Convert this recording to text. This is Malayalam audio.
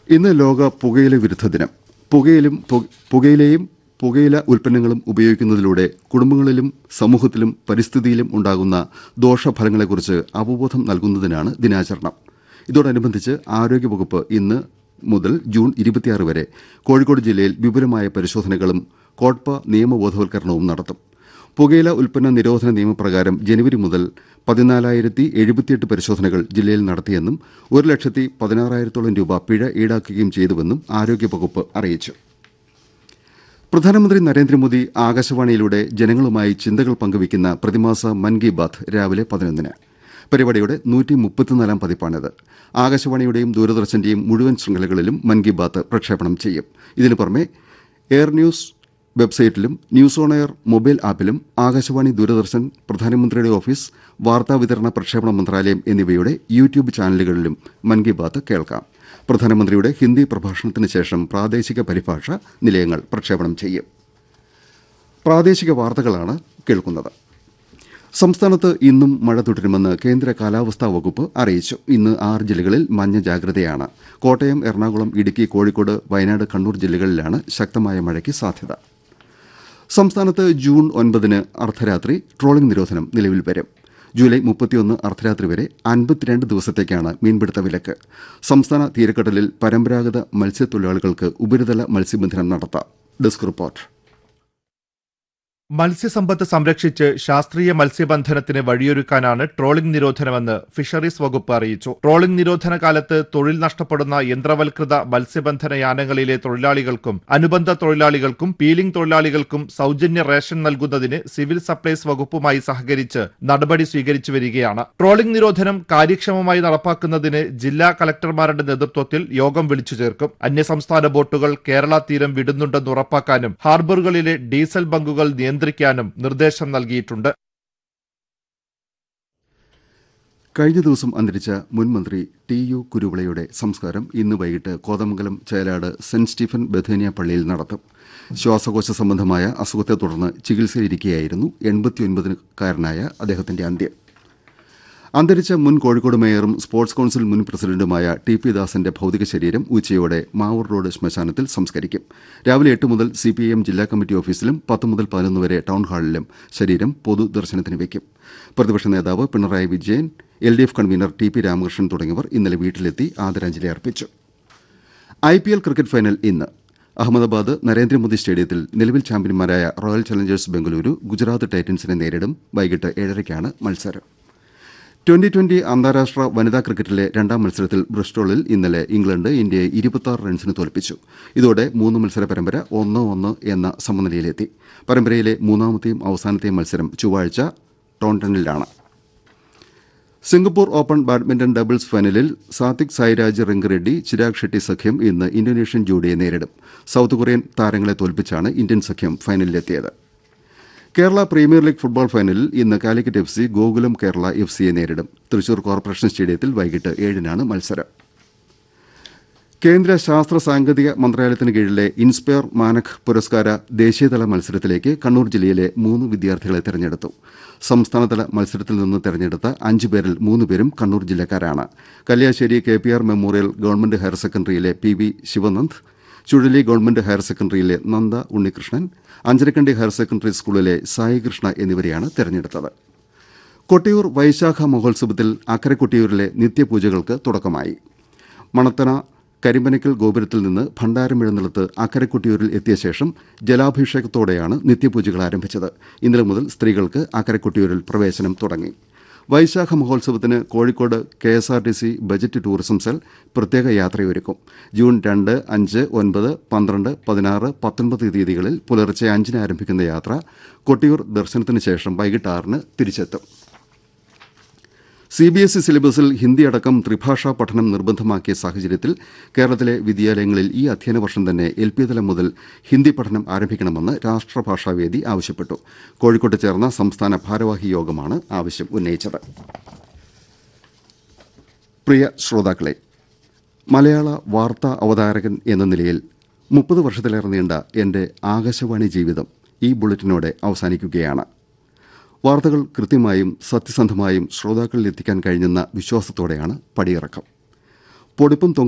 ഇന്ന് ലോക പുകയില വിരുദ്ധ ദിനം പുകയിലും പു- പുകയിലയും പുകയില ഉൽപ്പന്നങ്ങളും ഉപയോഗിക്കുന്നതിലൂടെ കുടുംബങ്ങളിലും സമൂഹത്തിലും പരിസ്ഥിതിയിലും ഉണ്ടാകുന്ന ദോഷഫലങ്ങളെക്കുറിച്ച് അവബോധം നൽകുന്നതിനാണ് ദിനാചരണം ഇതോടനുബന്ധിച്ച് ആരോഗ്യവകുപ്പ് ഇന്ന് മുതൽ ജൂൺ ഇരുപത്തിയാറ് വരെ കോഴിക്കോട് ജില്ലയിൽ വിപുലമായ പരിശോധനകളും കോട്ട്പ നിയമബോധവൽക്കരണവും നടത്തും പുകയില ഉൽപ്പന്ന നിരോധന നിയമപ്രകാരം ജനുവരി മുതൽ പതിനാലായിരത്തി എഴുപത്തിയെട്ട് പരിശോധനകൾ ജില്ലയിൽ നടത്തിയെന്നും ഒരു ലക്ഷത്തി പതിനാറായിരത്തോളം രൂപ പിഴ ഈടാക്കുകയും ചെയ്തുവെന്നും ആരോഗ്യവകുപ്പ് അറിയിച്ചു പ്രധാനമന്ത്രി നരേന്ദ്രമോദി ആകാശവാണിയിലൂടെ ജനങ്ങളുമായി ചിന്തകൾ പങ്കുവയ്ക്കുന്ന പ്രതിമാസ മൻ കി ബാത്ത് രാവിലെ പതിനൊന്നിന് പരിപാടിയുടെ നൂറ്റി മുപ്പത്തിനാലാം പതിപ്പാണിത് ആകാശവാണിയുടെയും ദൂരദർശന്റെയും മുഴുവൻ ശൃംഖലകളിലും മൻ കി ബാത്ത് പ്രക്ഷേപണം ചെയ്യും ഇതിനു പുറമെ എയർ ന്യൂസ് വെബ്സൈറ്റിലും ന്യൂസ് ഓൺ എയർ മൊബൈൽ ആപ്പിലും ആകാശവാണി ദൂരദർശൻ പ്രധാനമന്ത്രിയുടെ ഓഫീസ് വാർത്താവിതരണ പ്രക്ഷേപണ മന്ത്രാലയം എന്നിവയുടെ യൂട്യൂബ് ചാനലുകളിലും മൻ കി ബാത്ത് കേൾക്കാം പ്രധാനമന്ത്രിയുടെ ഹിന്ദി പ്രഭാഷണത്തിന് ശേഷം പ്രാദേശിക പരിഭാഷ നിലയങ്ങൾ പ്രക്ഷേപണം ചെയ്യും പ്രാദേശിക വാർത്തകളാണ് കേൾക്കുന്നത് സംസ്ഥാനത്ത് ഇന്നും മഴ തുടരുമെന്ന് കേന്ദ്ര കാലാവസ്ഥാ വകുപ്പ് അറിയിച്ചു ഇന്ന് ആറ് ജില്ലകളിൽ മഞ്ഞ ജാഗ്രതയാണ് കോട്ടയം എറണാകുളം ഇടുക്കി കോഴിക്കോട് വയനാട് കണ്ണൂർ ജില്ലകളിലാണ് ശക്തമായ മഴയ്ക്ക് സാധ്യത സംസ്ഥാനത്ത് ജൂൺ ഒൻപതിന് അർദ്ധരാത്രി ട്രോളിംഗ് നിരോധനം നിലവിൽ വരും ജൂലൈ മുപ്പത്തിയൊന്ന് അർദ്ധരാത്രി വരെ അൻപത്തിരണ്ട് ദിവസത്തേക്കാണ് മീൻപിടുത്ത വിലക്ക് സംസ്ഥാന തീരക്കടലിൽ പരമ്പരാഗത മത്സ്യത്തൊഴിലാളികൾക്ക് ഉപരിതല മത്സ്യബന്ധനം നടത്താം ഡെസ്ക് റിപ്പോർട്ട് മത്സ്യസമ്പത്ത് സംരക്ഷിച്ച് ശാസ്ത്രീയ മത്സ്യബന്ധനത്തിന് വഴിയൊരുക്കാനാണ് ട്രോളിംഗ് നിരോധനമെന്ന് ഫിഷറീസ് വകുപ്പ് അറിയിച്ചു ട്രോളിംഗ് നിരോധന കാലത്ത് തൊഴിൽ നഷ്ടപ്പെടുന്ന യന്ത്രവൽകൃത മത്സ്യബന്ധന യാനങ്ങളിലെ തൊഴിലാളികൾക്കും അനുബന്ധ തൊഴിലാളികൾക്കും പീലിംഗ് തൊഴിലാളികൾക്കും സൗജന്യ റേഷൻ നൽകുന്നതിന് സിവിൽ സപ്ലൈസ് വകുപ്പുമായി സഹകരിച്ച് നടപടി സ്വീകരിച്ചു വരികയാണ് ട്രോളിംഗ് നിരോധനം കാര്യക്ഷമമായി നടപ്പാക്കുന്നതിന് ജില്ലാ കളക്ടർമാരുടെ നേതൃത്വത്തിൽ യോഗം വിളിച്ചു ചേർക്കും അന്യസംസ്ഥാന ബോട്ടുകൾ കേരള തീരം വിടുന്നുണ്ടെന്ന് ഉറപ്പാക്കാനും ഹാർബറുകളിലെ ഡീസൽ ബങ്കുകൾ നിയന്ത്രിക്കാനും നിർദ്ദേശം നൽകിയിട്ടുണ്ട് കഴിഞ്ഞ ദിവസം അന്തരിച്ച മുൻ മന്ത്രി ടി യു കുരുവിളയുടെ സംസ്കാരം ഇന്ന് വൈകിട്ട് Kothamangalam Chelad saint Stephen Bethania പള്ളിയിൽ നടത്തും ശ്വാസകോശ സംബന്ധമായ അസുഖത്തെ തുടർന്ന് ചികിത്സയിലിരിക്കെയായിരുന്നു എൺപത്തിയൊൻപതുകാരനായ അദ്ദേഹത്തിന്റെ അന്ത്യം അന്തരിച്ച മുൻ കോഴിക്കോട് മേയറും സ്പോർട്സ് കൌൺസിൽ മുൻ പ്രസിഡന്റുമായ ടി പി ദാസന്റെ ഭൌതിക ശരീരം ഉച്ചയോടെ മാവൂർ റോഡ് ശ്മശാനത്തിൽ സംസ്കരിക്കും രാവിലെ എട്ട് മുതൽ സിപിഐഎം ജില്ലാ കമ്മിറ്റി ഓഫീസിലും പത്ത് മുതൽ പതിനൊന്ന് വരെ ടൌൺ ഹാളിലും ശരീരം പൊതുദർശനത്തിന് വയ്ക്കും പ്രതിപക്ഷ നേതാവ് Pinarayi Vijayan L D F convener T P Ramakrishnan തുടങ്ങിയവർ ഇന്നലെ വീട്ടിലെത്തി ആദരാഞ്ജലി അർപ്പിച്ചു I P L cricket final ഇന്ന് അഹമ്മദാബാദ് നരേന്ദ്രമോദി സ്റ്റേഡിയത്തിൽ നിലവിൽ ചാമ്പ്യന്മാരായ റോയൽ ചലഞ്ചേഴ്സ് ബംഗളൂരു ഗുജറാത്ത് ടൈറ്റൻസിനെ നേരിടും വൈകിട്ട് ഏഴരയ്ക്കാണ് മത്സരം ട്വന്റി ട്വന്റി അന്താരാഷ്ട്ര വനിതാ ക്രിക്കറ്റിലെ രണ്ടാം മത്സരത്തിൽ ബ്രിസ്റ്റോളിൽ ഇന്നലെ ഇംഗ്ലണ്ട് ഇന്ത്യയെ ഇരുപത്തിയാറ് റൺസിന് തോൽപ്പിച്ചു ഇതോടെ മൂന്ന് മത്സര പരമ്പര ഒന്ന് ഒന്ന് എന്ന സമനിലയിലെത്തി പരമ്പരയിലെ മൂന്നാമത്തെയും അവസാനത്തെയും മത്സരം ചൊവ്വാഴ്ച ടോണ്ടനിലാണ് സിംഗപ്പൂർ ഓപ്പൺ ബാഡ്മിന്റൺ ഡബിൾസ് ഫൈനലിൽ സാത്വിക് സായിരാജ് റിങ്ക് റെഡ്ഡി ചിരാഗ് ഷെട്ടി സഖ്യം ഇന്ന് ഇന്തോനേഷ്യൻ ജോഡിയെ നേരിടും സൌത്ത് കൊറിയൻ താരങ്ങളെ തോൽപ്പിച്ചാണ് ഇന്ത്യൻ സഖ്യം ഫൈനലിലെത്തിയത് കേരള പ്രീമിയർ ലീഗ് ഫുട്ബോൾ ഫൈനലിൽ ഇന്ന് Calicut F C Gokulam Kerala F സിയെ നേരിടും തൃശൂർ കോർപ്പറേഷൻ സ്റ്റേഡിയത്തിൽ വൈകിട്ട് ഏഴിനാണ് മത്സരം കേന്ദ്ര ശാസ്ത്ര സാങ്കേതിക മന്ത്രാലയത്തിന് കീഴിലെ ഇൻസ്പയർ മാനക് പുരസ്കാര ദേശീയതല മത്സരത്തിലേക്ക് കണ്ണൂർ ജില്ലയിലെ മൂന്ന് വിദ്യാർത്ഥികളെ തെരഞ്ഞെടുത്തു സംസ്ഥാനതല മത്സരത്തിൽ നിന്ന് തെരഞ്ഞെടുത്ത അഞ്ചു പേരിൽ മൂന്ന് പേരും കണ്ണൂർ ജില്ലക്കാരാണ് Kalliasseri K P R memorial government higher സെക്കൻഡറിയിലെ P V Sivanand Chuzhali government higher സെക്കൻഡറിയിലെ നന്ദ ഉണ്ണികൃഷ്ണൻ അഞ്ചരക്കണ്ടി ഹയർ സെക്കൻഡറി സ്കൂളിലെ സായികൃഷ്ണ എന്നിവരെയാണ് തെരഞ്ഞെടുത്തത് കൊട്ടിയൂർ വൈശാഖ മഹോത്സവത്തിൽ അക്കരെ കൊട്ടിയൂരിലെ നിത്യപൂജകൾക്ക് തുടക്കമായി മണത്തന കരിമ്പനക്കൽ ഗോപുരത്തിൽ നിന്ന് ഭണ്ഡാരം എഴുന്നള്ളത്ത് അക്കരെ കൊട്ടിയൂരിൽ എത്തിയ ശേഷം ജലാഭിഷേകത്തോടെയാണ് നിത്യപൂജകൾ ആരംഭിച്ചത് ഇന്നലെ മുതൽ സ്ത്രീകൾക്ക് അക്കരെ കൊട്ടിയൂരിൽ പ്രവേശനം തുടങ്ങി വൈശാഖ മഹോത്സവത്തിന് Kozhikode K S R T C budget tourism cell പ്രത്യേക യാത്രയൊരുക്കും ജൂൺ രണ്ട് അഞ്ച് ഒൻപത് പന്ത്രണ്ട് പതിനാറ് പത്തൊൻപത് തീയതികളിൽ പുലർച്ചെ അഞ്ചിന് ആരംഭിക്കുന്ന യാത്ര കൊട്ടിയൂർ ദർശനത്തിന് ശേഷം വൈകിട്ട് ആറിന് തിരിച്ചെത്തും സി ബി എസ് ഇ സിലബസിൽ ഹിന്ദി അടക്കം ത്രിഭാഷാ പഠനം നിർബന്ധമാക്കിയ സാഹചര്യത്തിൽ കേരളത്തിലെ വിദ്യാലയങ്ങളിൽ ഈ അധ്യയന വർഷം തന്നെ എൽ പി തലം മുതൽ ഹിന്ദി പഠനം ആരംഭിക്കണമെന്ന് രാഷ്ട്രഭാഷാവേദി ആവശ്യപ്പെട്ടു കോഴിക്കോട്ട് ചേർന്ന സംസ്ഥാന ഭാരവാഹി യോഗമാണ് ആവശ്യം ഉന്നയിച്ചത് പ്രിയ ശ്രോതാക്കളെ മലയാള വാർത്താ അവതാരകൻ എന്ന നിലയിൽ മുപ്പത് വർഷത്തിലേറെ നീണ്ട എന്റെ ആകാശവാണി ജീവിതം ഈ ബുള്ളറ്റിനോടെ അവസാനിക്കുകയാണ് വാർത്തകൾ കൃത്യമായും സത്യസന്ധമായും ശ്രോതാക്കളിൽ എത്തിക്കാൻ കഴിഞ്ഞെന്ന വിശ്വാസത്തോടെയാണ് പടിയിറക്കം പൊടിപ്പും